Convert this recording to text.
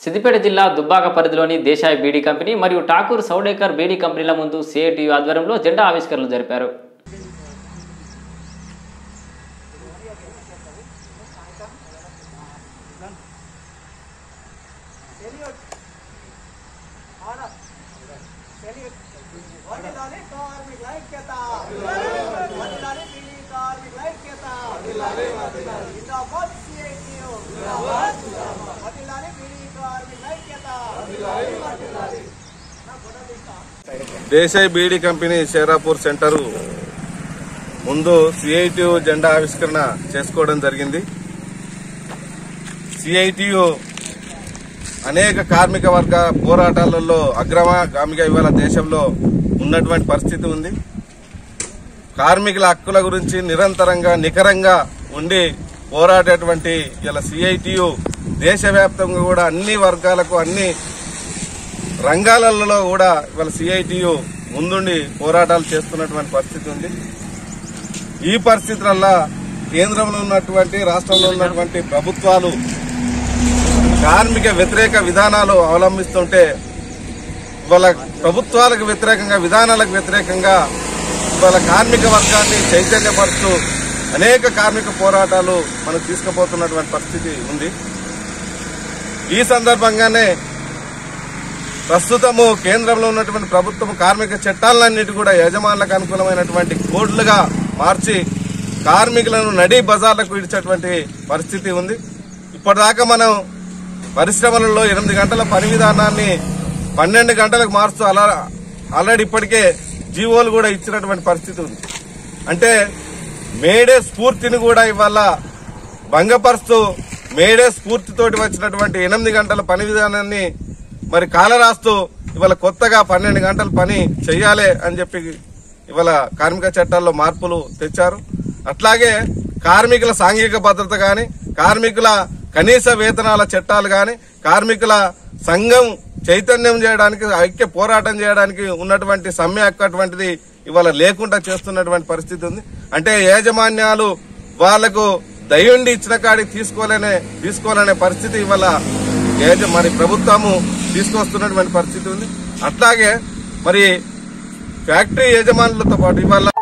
సిద్దిపేట జిల్లా దుబ్బాక పరిధిలోని దేశాయ్ బీడీ కంపెనీ మరియు ఠాకూర్ సౌడేకర్ బీడీ కంపెనీల ముందు సిఐటి ఆధ్వర్యంలో జెండా ఆవిష్కరణలు జరిపారు వందలాలి కార్మికుల ఐక్యత వందలాలి బిల్లి కార్మికుల ఐక్యత జిందాబాద్ సిఐటియు వందలాలి బిల్లి కార్మికుల ఐక్యత దేశాయ్ బీడీ కంపెనీ షేరాపూర్ సెంటరు ముందు సిఐటియు జెండా ఆవిష్కరణ చేసుకోవడం జరిగింది సిఐటియు అనేక కార్మిక వర్గ పోరాటాలలో అగ్రగామిగా ఇవాళ దేశంలో ఉన్నటువంటి పరిస్థితి ఉంది కార్మికుల హక్కుల గురించి నిరంతరంగా నికరంగా ఉండి పోరాడేటువంటి ఇలా సిఐటియు దేశవ్యాప్తంగా కూడా అన్ని వర్గాలకు అన్ని రంగాలలో కూడా ఇవాళ సిఐటియు ముందుండి పోరాటాలు చేస్తున్నటువంటి పరిస్థితి ఉంది ఈ పరిస్థితులల్లా కేంద్రంలో ఉన్నటువంటి రాష్ట్రంలో ఉన్నటువంటి ప్రభుత్వాలు కార్మిక వ్యతిరేక విధానాలు అవలంబిస్తుంటే ఇవాళ ప్రభుత్వాలకు వ్యతిరేకంగా విధానాలకు వ్యతిరేకంగా ఇవాళ కార్మిక వర్గాన్ని చైతన్యపరుస్తూ అనేక కార్మిక పోరాటాలు మనం తీసుకుపోతున్నటువంటి పరిస్థితి ఉంది ఈ సందర్భంగానే ప్రస్తుతము కేంద్రంలో ఉన్నటువంటి ప్రభుత్వం కార్మిక చట్టాలన్నిటి కూడా యజమానులకు అనుకూలమైనటువంటి కోడ్లుగా మార్చి కార్మికులను నడి బజార్లకు ఇడిచేటువంటి పరిస్థితి ఉంది ఇప్పటిదాకా మనం పరిశ్రమలలో ఎనిమిది గంటల పని విధానాన్ని పన్నెండు గంటలకు మారుస్తూ అలా ఆల్రెడీ ఇప్పటికే జీవోలు కూడా ఇచ్చినటువంటి పరిస్థితి ఉంది అంటే మేడే స్ఫూర్తిని కూడా ఇవాళ భంగపరుస్తూ మేడే స్ఫూర్తితోటి వచ్చినటువంటి ఎనిమిది గంటల పని విధానాన్ని మరి కాలరాస్తూ ఇవాళ కొత్తగా పన్నెండు గంటల పని చెయ్యాలి అని చెప్పి ఇవాళ కార్మిక చట్టాల్లో మార్పులు తెచ్చారు అట్లాగే కార్మికుల సాంఘిక భద్రత గాని కార్మికుల కనీస వేతనాల చట్టాలు గాని కార్మికుల సంఘం చైతన్యం చేయడానికి ఐక్య పోరాటం చేయడానికి ఉన్నటువంటి సమ్మె హక్కు అటువంటిది ఇవాళ లేకుండా చేస్తున్నటువంటి పరిస్థితి ఉంది అంటే యాజమాన్యాలు వాళ్లకు దయుండి ఇచ్చిన కాడికి తీసుకోలేనే తీసుకోవాలనే పరిస్థితి ఇవాళ ఏజ- మరి ప్రభుత్వము తీసుకొస్తున్నటువంటి పరిస్థితి ఉంది అట్లాగే మరి ఫ్యాక్టరీ యజమానులతో పాటు ఇవాళ